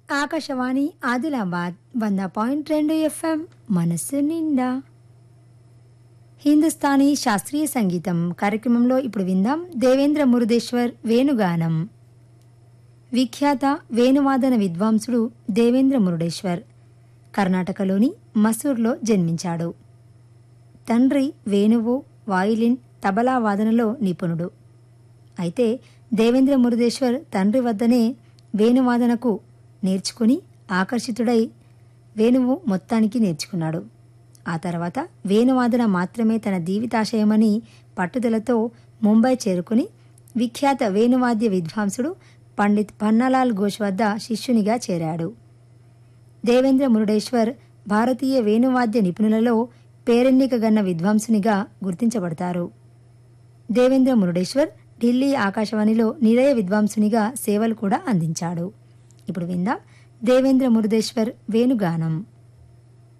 ఆకాశవాణి ఆదిలాబాద్ వంద పాయింట్ రెండు ఎఫ్ఎం మనస్సు నిండా హిందుస్థానీ శాస్త్రీయ సంగీతం కార్యక్రమంలో ఇప్పుడు విందాం దేవేంద్ర మురుదేశ్వర్ వేణుగానం విఖ్యాత వేణువాదన విద్వాంసుడు దేవేంద్ర మురుడేశ్వర్ కర్ణాటకలోని మసూర్లో జన్మించాడు తండ్రి వేణువు వాయిలిన్ తబలా వాదనలో నిపుణుడు అయితే దేవేంద్ర మురుదేశ్వర్ తండ్రి వద్దనే వేణువాదనకు నేర్చుకుని ఆకర్షితుడై వేణువు మొత్తానికి నేర్చుకున్నాడు ఆ తర్వాత వేణువాదన మాత్రమే తన జీవితాశయమని పట్టుదలతో ముంబై చేరుకుని విఖ్యాత వేణువాద్య విద్వాంసుడు పండిత్ పన్నాలాల్ ఘోష్ వద్ద శిష్యునిగా చేరాడు దేవేంద్ర మురుడేశ్వర్ భారతీయ వేణువాద్య నిపుణులలో పేరెన్నికగన్న విద్వాంసునిగా గుర్తించబడతారు దేవేంద్ర మురుడేశ్వర్ ఢిల్లీ ఆకాశవాణిలో నిలయ విద్వాంసునిగా సేవలు కూడా అందించాడు ఇప్పుడు విందాం దేవేంద్ర మురుదేశ్వర్ వేణుగానం